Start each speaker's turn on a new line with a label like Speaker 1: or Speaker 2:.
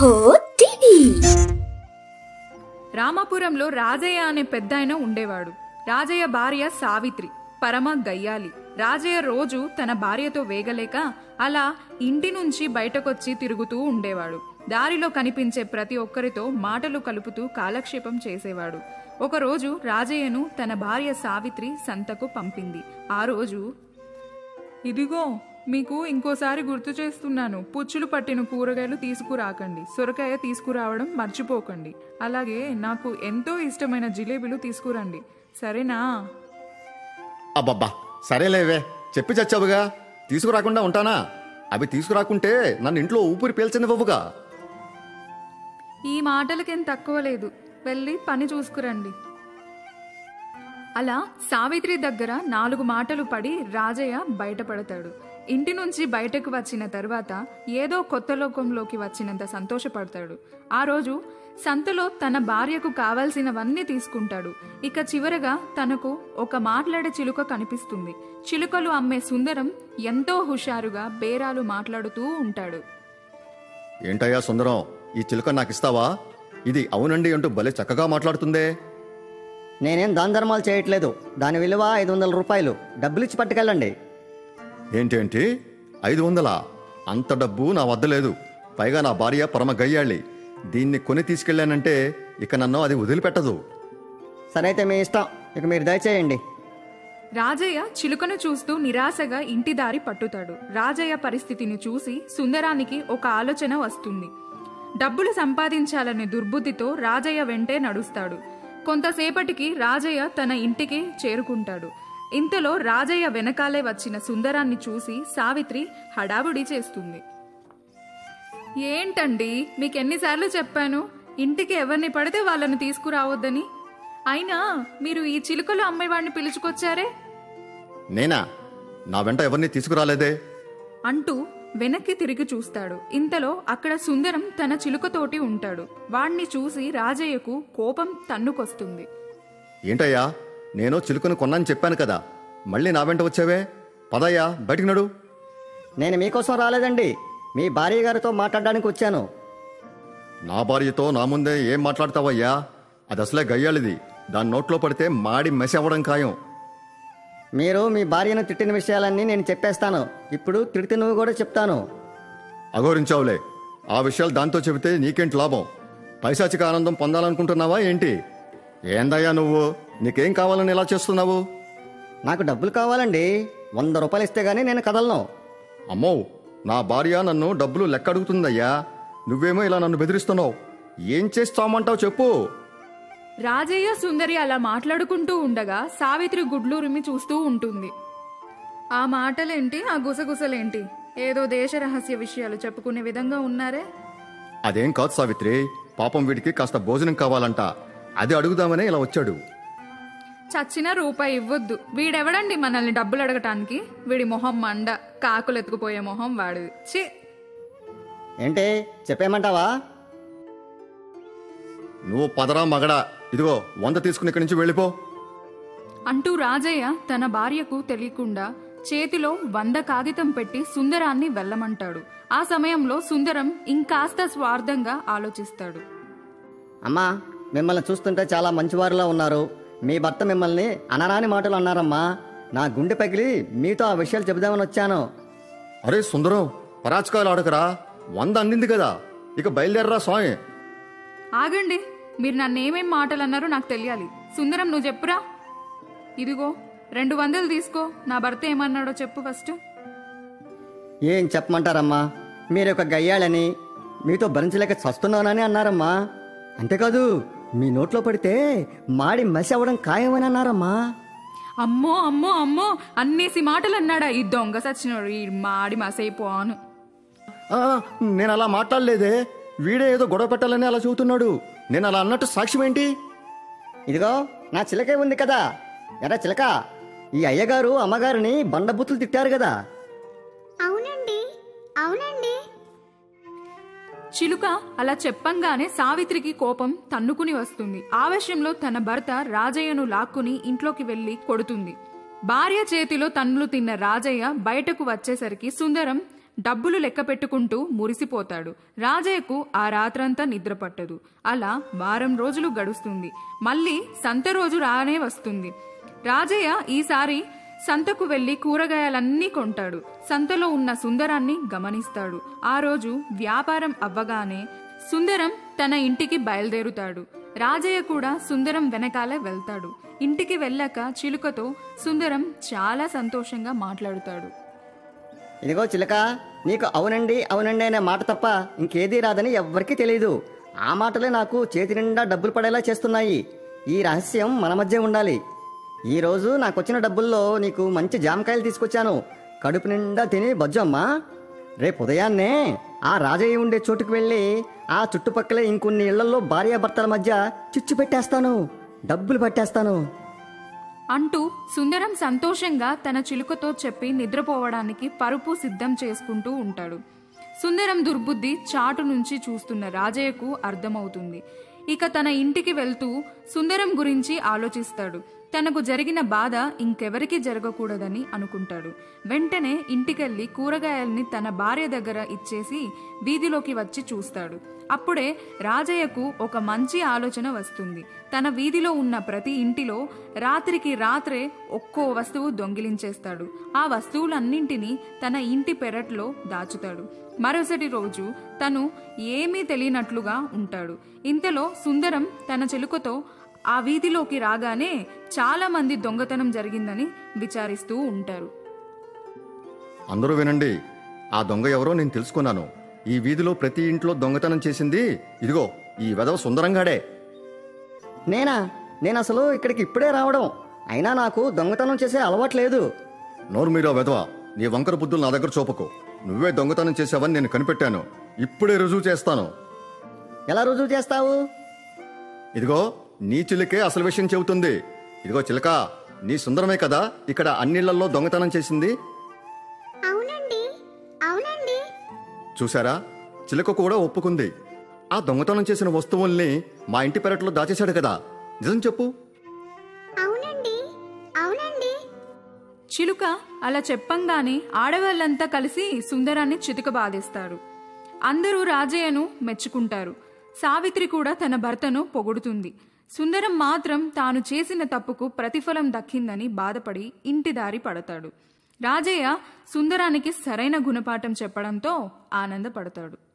Speaker 1: ఓహో టీవీ
Speaker 2: రామాపురంలో రాజయ్య అనే పెద్దాయన ఉండేవాడు రాజయ్య భార్య సావిత్రి పరమ గయ్యాలి రాజయ్య రోజు తన భార్యతో వేగలేక అలా ఇంటి నుంచి బయటకొచ్చి తిరుగుతూ ఉండేవాడు దారిలో కనిపించే ప్రతి ఒక్కరితో మాటలు కలుపుతూ కాలక్షేపం చేసేవాడు ఒకరోజు రాజయ్యను తన భార్య సావిత్రి సంతకు పంపింది ఆ రోజు ఇదిగో మీకు ఇంకోసారి గుర్తు చేస్తున్నాను పుచ్చులు పట్టిన కూరగాయలు తీసుకురాకండి సొరకాయ తీసుకురావడం మర్చిపోకండి అలాగే నాకు ఎంతో ఇష్టమైన జిలేబీలు తీసుకురండి సరేనా
Speaker 3: అబ్బబ్బా సరేలేవే చెప్పి చచ్చావుగా తీసుకురాకుండా ఉంటానా అవి తీసుకురాకుంటే నన్ను ఇంట్లో ఊపిరి పీల్చనివ్వవుగా
Speaker 2: ఈ మాటలకేం తక్కువ లేదు వెళ్ళి పని చూసుకురండి అలా సావిత్రి దగ్గర నాలుగు మాటలు పడి రాజయ్య బయటపడతాడు ఇంటి నుంచి బయటకు వచ్చిన తర్వాత ఏదో కొత్త లోకంలోకి వచ్చినంత సంతోషపడతాడు ఆ రోజు సంతలో తన భార్యకు కావాల్సినవన్నీ తీసుకుంటాడు ఇక చివరగా తనకు ఒక మాట్లాడే చిలుక కనిపిస్తుంది చిలుకలు అమ్మే సుందరం ఎంతో హుషారుగా బేరాలు మాట్లాడుతూ ఉంటాడు
Speaker 3: ఏంటయ్యా సుందరం ఈ చిలుక నాకు ఇస్తావా ఇది అవునండి అంటూ భలే చక్కగా మాట్లాడుతుందే
Speaker 4: నేనేం దాన ధర్మాలు చేయట్లేదు దాని విలువ ఐదు వందల రూపాయలు డబ్బులు ఇచ్చి పట్టుకెళ్ళండి
Speaker 3: ఏంటేంటి ఐదు వందలా అంత డబ్బు నా వద్ద లేదు పైగా నా భార్య పరమ గయ్యాళి దీన్ని కొని తీసుకెళ్ళానంటే ఇక నన్ను అది వదిలిపెట్టదు
Speaker 4: సరే అయితే మీ ఇష్టం ఇక మీరు దయచేయండి
Speaker 2: రాజయ్య చిలుకను చూస్తూ నిరాశగా ఇంటి దారి పట్టుతాడు రాజయ్య పరిస్థితిని చూసి సుందరానికి ఒక ఆలోచన వస్తుంది డబ్బులు సంపాదించాలనే దుర్బుద్ధితో రాజయ్య వెంటే నడుస్తాడు కొంతసేపటికి రాజయ్య తన ఇంటికి చేరుకుంటాడు ఇంతలో రాజయ్య వెనకాలే వచ్చిన సుందరాన్ని చూసి సావిత్రి హడావుడి చేస్తుంది ఏంటండి మీకు ఎన్నిసార్లు చెప్పాను ఇంటికి ఎవరిని పడితే వాళ్ళని తీసుకురావద్దని అయినా మీరు ఈ చిలుకలు అమ్మాయివాడిని పిలుచుకొచ్చారే
Speaker 3: నేనా నా వెంట ఎవరిని తీసుకురాలేదే
Speaker 2: అంటూ వెనక్కి తిరిగి చూస్తాడు ఇంతలో అక్కడ సుందరం తన చిలుకతోటి ఉంటాడు వాణ్ణి చూసి రాజయ్యకు కోపం తన్నుకొస్తుంది
Speaker 3: ఏంటయ్యా నేను చిలుకను కొన్నాను చెప్పాను కదా మళ్ళీ నా వెంట వచ్చావే పదయ్యా బయటికి నడు
Speaker 4: నేను మీకోసం రాలేదండి మీ భార్య గారితో మాట్లాడడానికి వచ్చాను
Speaker 3: నా భార్యతో నా ముందే ఏం మాట్లాడతావయ్యా అది అసలే గయ్యాలిది దాని నోట్లో పడితే మాడి మెసి అవ్వడం ఖాయం
Speaker 4: మీరు మీ భార్యను తిట్టిన విషయాలన్నీ నేను చెప్పేస్తాను ఇప్పుడు తిడితే నువ్వు కూడా చెప్తాను
Speaker 3: అఘోరించావులే ఆ విషయాలు దాంతో చెబితే నీకేంటి లాభం పైశాచిక ఆనందం పొందాలనుకుంటున్నావా ఏంటి ఏందయ్యా నువ్వు నీకేం కావాలని ఇలా చేస్తున్నావు
Speaker 4: నాకు డబ్బులు కావాలండి వంద రూపాయలు ఇస్తే గానీ నేను కదలను
Speaker 3: అమ్మో నా భార్య నన్ను డబ్బులు లెక్క అడుగుతుందయ్యా నువ్వేమో ఇలా నన్ను బెదిరిస్తున్నావు ఏం చేస్తామంటావు చెప్పు
Speaker 2: రాజయ్య సుందరి అలా మాట్లాడుకుంటూ ఉండగా సావిత్రి గుడ్లూరిమి చూస్తూ ఉంటుంది ఆ మాటలేంటి ఆ గుసగుసలేంటి ఏదో దేశ రహస్య విషయాలు చెప్పుకునే విధంగా ఉన్నారే
Speaker 3: అదేం కాదు సావిత్రి పాపం వీడికి కాస్త భోజనం కావాలంట అది అడుగుదామనే ఇలా వచ్చాడు
Speaker 2: చచ్చిన రూపాయి ఇవ్వొద్దు వీడెవడండి మనల్ని డబ్బులు అడగటానికి వీడి మొహం మండ కాకులు ఎత్తుకుపోయే మొహం వాడిది ఛీ
Speaker 4: ఏంటి చెప్పేయమంటావా
Speaker 3: నువ్వు పదరా మగడా ఇదిగో వంద తీసుకుని ఇక్కడి నుంచి వెళ్ళిపో
Speaker 2: అంటూ రాజయ్య తన భార్యకు తెలియకుండా చేతిలో వంద కాగితం పెట్టి సుందరాన్ని వెళ్ళమంటాడు ఆ సమయంలో సుందరం ఇంకాస్త స్వార్థంగా ఆలోచిస్తాడు
Speaker 4: అమ్మా మిమ్మల్ని చూస్తుంటే చాలా మంచివారిలా ఉన్నారు మీ భర్త మిమ్మల్ని అనరాని మాటలు అన్నారమ్మా నా గుండె పగిలి మీతో ఆ విషయాలు చెబుదామని వచ్చాను
Speaker 3: అరే సుందరం పరాచకాలు ఆడకరా వంద అందింది కదా ఇక బయలుదేరరా స్వామి
Speaker 2: ఆగండి మీరు నన్నేమేం మాటలు అన్నారో నాకు తెలియాలి సుందరం నువ్వు చెప్పురా ఇదిగో రెండు వందలు తీసుకో నా భర్త ఏమన్నాడో చెప్పు ఫస్ట్
Speaker 4: ఏం చెప్పమంటారమ్మా మీరు ఒక గయ్యాళని మీతో భరించలేక చస్తున్నానని అన్నారమ్మా అంతేకాదు మీ నోట్లో పడితే మాడి మసి అవ్వడం ఖాయమని అన్నారమ్మా
Speaker 2: అమ్మో అమ్మో అమ్మో అన్నేసి మాటలు అన్నాడా ఈ దొంగ సచ్చినోడు ఈ మాడి మసైపోను
Speaker 3: ఆ, నేను అలా మాట్లాడలేదే వీడే ఏదో గొడవ పెట్టాలని అలా చెబుతున్నాడు నేను అలా అన్నట్టు సాక్ష్యం ఏంటి
Speaker 4: ఇదిగో నా చిలకే ఉంది కదా ఎరా చిలక ఈ అయ్యగారు అమ్మగారిని బండబుతులు తిట్టారు కదా
Speaker 1: అవునండి అవునండి
Speaker 2: చిలుక అలా చెప్పంగానే సావిత్రికి కోపం తన్నుకుని వస్తుంది ఆవేశంలో తన భర్త రాజయ్యను లాక్కుని ఇంట్లోకి వెళ్లి కొడుతుంది భార్య చేతిలో తన్నులు తిన్న రాజయ్య బయటకు వచ్చేసరికి సుందరం డబ్బులు లెక్క పెట్టుకుంటూ మురిసిపోతాడు రాజయ్యకు ఆ రాత్రంతా నిద్ర పట్టదు అలా వారం రోజులు గడుస్తుంది మళ్ళీ సంత రోజు రానే వస్తుంది రాజయ్య ఈసారి సంతకు వెళ్లి కూరగాయలన్నీ కొంటాడు సంతలో ఉన్న సుందరాన్ని గమనిస్తాడు ఆ రోజు వ్యాపారం అవ్వగానే సుందరం తన ఇంటికి బయలుదేరుతాడు రాజయ్య కూడా సుందరం వెనకాలే వెళ్తాడు ఇంటికి వెళ్ళాక చిలుకతో సుందరం చాలా సంతోషంగా మాట్లాడుతాడు
Speaker 4: ఇదిగో చిలక నీకు అవునండి అవునండి అనే మాట తప్ప ఇంకేదీ రాదని ఎవ్వరికీ తెలియదు ఆ మాటలే నాకు చేతి నిండా డబ్బులు పడేలా చేస్తున్నాయి ఈ రహస్యం మన మధ్య ఉండాలి ఈరోజు నాకు వచ్చిన డబ్బుల్లో నీకు మంచి జామకాయలు తీసుకొచ్చాను కడుపు నిండా తిని బజ్జు అమ్మా రేపు ఉదయాన్నే ఆ రాజయ్య ఉండే చోటుకు వెళ్ళి ఆ చుట్టుపక్కలే ఇంకొన్ని ఇళ్లలో భార్యాభర్తల మధ్య చిచ్చు పెట్టేస్తాను డబ్బులు పట్టేస్తాను
Speaker 2: అంటూ సుందరం సంతోషంగా తన చిలుకతో చెప్పి నిద్రపోవడానికి పరుపు సిద్ధం చేసుకుంటూ ఉంటాడు సుందరం దుర్బుద్ధి చాటు నుంచి చూస్తున్న రాజయ్యకు అర్థమవుతుంది ఇక తన ఇంటికి వెళ్తూ సుందరం గురించి ఆలోచిస్తాడు తనకు జరిగిన బాధ ఇంకెవరికీ జరగకూడదని అనుకుంటాడు వెంటనే ఇంటికెళ్ళి కూరగాయల్ని తన భార్య దగ్గర ఇచ్చేసి వీధిలోకి వచ్చి చూస్తాడు అప్పుడే రాజయ్యకు ఒక మంచి ఆలోచన వస్తుంది తన వీధిలో ఉన్న ప్రతి ఇంటిలో రాత్రికి రాత్రే ఒక్కో వస్తువు దొంగిలించేస్తాడు ఆ వస్తువులన్నింటినీ తన ఇంటి పెరట్లో దాచుతాడు మరుసటి రోజు తను ఏమీ తెలియనట్లుగా ఉంటాడు ఇంతలో సుందరం తన చెలుకతో ఆ వీధిలోకి రాగానే చాలా మంది దొంగతనం జరిగిందని విచారిస్తూ ఉంటారు
Speaker 3: అందరూ వినండి ఆ దొంగ ఎవరో నేను తెలుసుకున్నాను ఈ వీధిలో ప్రతి ఇంట్లో దొంగతనం చేసింది ఇదిగో ఈ వెధవ సుందరంగాడే
Speaker 4: నేనా నేను అసలు ఇక్కడికి ఇప్పుడే రావడం అయినా నాకు దొంగతనం చేసే అలవాటు లేదు
Speaker 3: నోరు మీరో వెధవ నీ వంకర బుద్ధులు నా దగ్గర చూపకు నువ్వే దొంగతనం చేసావని నేను కనిపెట్టాను ఇప్పుడే రుజువు చేస్తాను
Speaker 4: ఎలా రుజువు చేస్తావు
Speaker 3: ఇదిగో నీ చిలుకే అసలు విషయం చెబుతుంది ఇదిగో చిలక నీ సుందరమే కదా ఇక్కడ అన్నిళ్లలో దొంగతనం చేసింది
Speaker 1: అవునండి అవునండి
Speaker 3: చూసారా చిలక కూడా ఒప్పుకుంది ఆ దొంగతనం చేసిన వస్తువుల్ని మా ఇంటి పెరట్లో దాచేశాడు కదా నిజం చెప్పు
Speaker 1: అవునండి అవునండి
Speaker 2: చిలుక అలా చెప్పంగానే ఆడవాళ్ళంతా కలిసి సుందరాన్ని చితకబాదేస్తారు అందరూ రాజయ్యను మెచ్చుకుంటారు సావిత్రి కూడా తన భర్తను పొగుడుతుంది సుందరం మాత్రం తాను చేసిన తప్పుకు ప్రతిఫలం దక్కిందని బాధపడి ఇంటి దారి పడతాడు రాజయ్య సుందరానికి సరైన గుణపాఠం చెప్పడంతో ఆనందపడతాడు